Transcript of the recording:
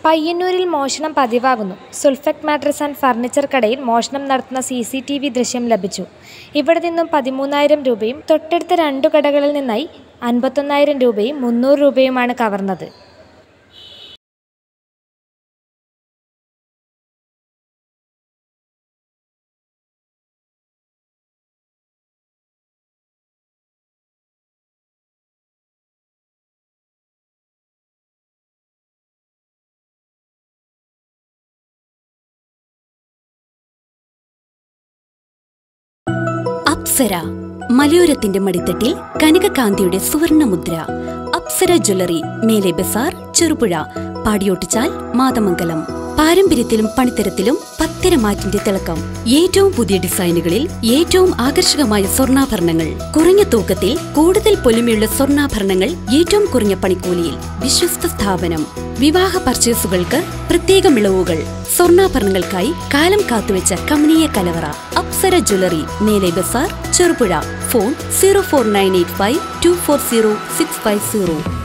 പയ്യന്നൂരിൽ മോഷണം പതിവാകുന്നു സുൽഫെക് മാട്രസ് ആൻഡ് ഫർണിച്ചർ കടയിൽ മോഷണം നടത്തുന്ന സി സി ടി വി ദൃശ്യം ലഭിച്ചു ഇവിടെ നിന്നും പതിമൂന്നായിരം രൂപയും തൊട്ടടുത്ത രണ്ടു കടകളിൽ നിന്നായി അൻപത്തൊന്നായിരം രൂപയും മുന്നൂറ് രൂപയുമാണ് കവർന്നത് അപ്സര മലയോരത്തിന്റെ മടിത്തട്ടിൽ കനകകാന്തിയുടെ സുവർണമുദ്ര അപ്സര ജ്വല്ലറി മേലെ ബസാർ ചെറുപുഴ പാടിയോട്ടിച്ചാൽ മാതമംഗലം പാരമ്പര്യത്തിലും പണിത്തരത്തിലും പത്തരമാറ്റിന്റെ തിളക്കം ഏറ്റവും പുതിയ ഡിസൈനുകളിൽ ഏറ്റവും ആകർഷകമായ സ്വർണ്ണാഭരണങ്ങൾ കുറഞ്ഞ തൂക്കത്തിൽ കൂടുതൽ പൊലിമയുള്ള സ്വർണ്ണാഭരണങ്ങൾ ഏറ്റവും കുറഞ്ഞ പണിക്കൂലിയിൽ വിശ്വസ്ത സ്ഥാപനം വിവാഹ പർച്ചേസുകൾക്ക് പ്രത്യേക ഇളവുകൾ സ്വർണ്ണാഭരണങ്ങൾക്കായി കാലം കാത്തുവെച്ച കമനീയ കലവറ അപ്സര ജ്വല്ലറി മേലെ ബസാർ Cherupuzha phone zero four nine eight five two four zero six five zero